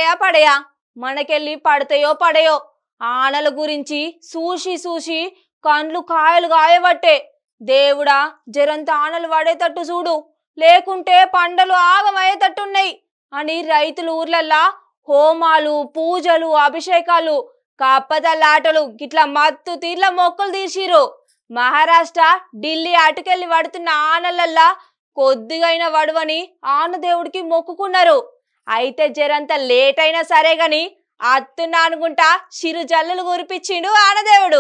పడతాయా పడయా మనకెళ్ళి పడతాయో పడయో ఆనల గురించి సూసి సూసి కండ్లు కాయలు గాయబట్టే దేవుడా జరంత ఆనలు పడేటట్టు చూడు లేకుంటే పంటలు ఆగమయ్యేటట్టున్నాయి అని రైతులు ఊర్లల్లా హోమాలు పూజలు అభిషేకాలు కప్పతల్లాటలు గిట్లా మత్తు తీర్ల మొక్కలు తీసిరు మహారాష్ట్ర ఢిల్లీ అటుకెళ్ళి పడుతున్న ఆనలల్లా కొద్దిగైన వడవని ఆనదేవుడికి మొక్కుకున్నారు అయితే జరంత లేట్ అయినా సరే గాని అత్తున్నా అనుకుంటా చిరు జల్లులు కురిపించిండు ఆనదేవుడు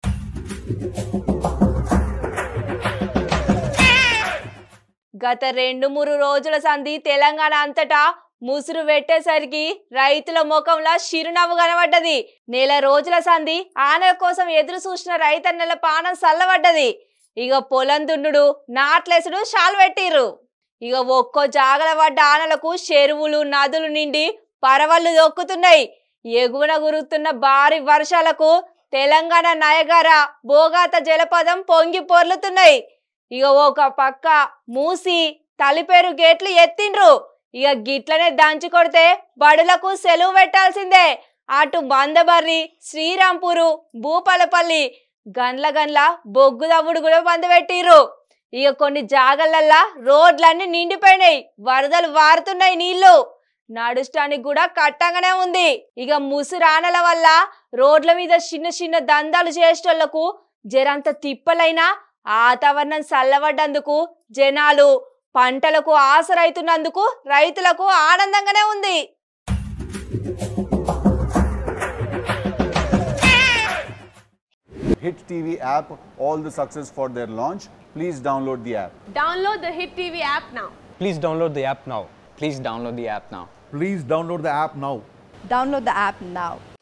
గత రెండు మూడు రోజుల సంధి తెలంగాణ అంతటా ముసురు పెట్టేసరికి రైతుల ముఖంలో చిరునవ్వు కనబడ్డది నెల రోజుల సంధి ఆనల కోసం ఎదురు చూసిన రైతన్నల పానం సల్లబడ్డది ఇక పొలం దున్నుడు నాట్లేసుడు షాలు పెట్టిర్రు ఇక ఒక్కో జాగల పడ్డ ఆనలకు చెరువులు నదులు నిండి పరవళ్ళు దొక్కుతున్నాయి ఎగువన గురుతున్న భారీ వర్షాలకు తెలంగాణ నయగార బోగాత జలపదం పొంగి పొర్లుతున్నాయి ఇక ఒక పక్క మూసి తలిపేరు గేట్లు ఎత్తిండ్రు ఇక గిట్లనే దంచి కొడితే బడులకు సెలవు పెట్టాల్సిందే అటు బందబర్రి శ్రీరాంపూరు భూపాలపల్లి గండ్ల గండ్ల బొగ్గు దవ్వుడు కూడా బందపెట్టిర్రు ఇక కొన్ని జాగలల్లా రోడ్లన్నీ నిండిపోయినాయి వరదలు వారుతున్నాయి నీళ్లు నడుస్తానికి కూడా కట్టంగానే ఉంది ఇక ముసురానల వల్ల రోడ్ల మీద చిన్న చిన్న దందాలు చేసేటోళ్లకు జరంత తిప్పలైనా వాతావరణం చల్లబడ్డందుకు జనాలు పంటలకు ఆసరైతున్నందుకు రైతులకు ఆనందంగానే ఉంది Hit TV app all the success for their launch. Please download the app. Download the Hit TV app now. Please download the app now. Please download the app now. Please download the app now. Download the app now.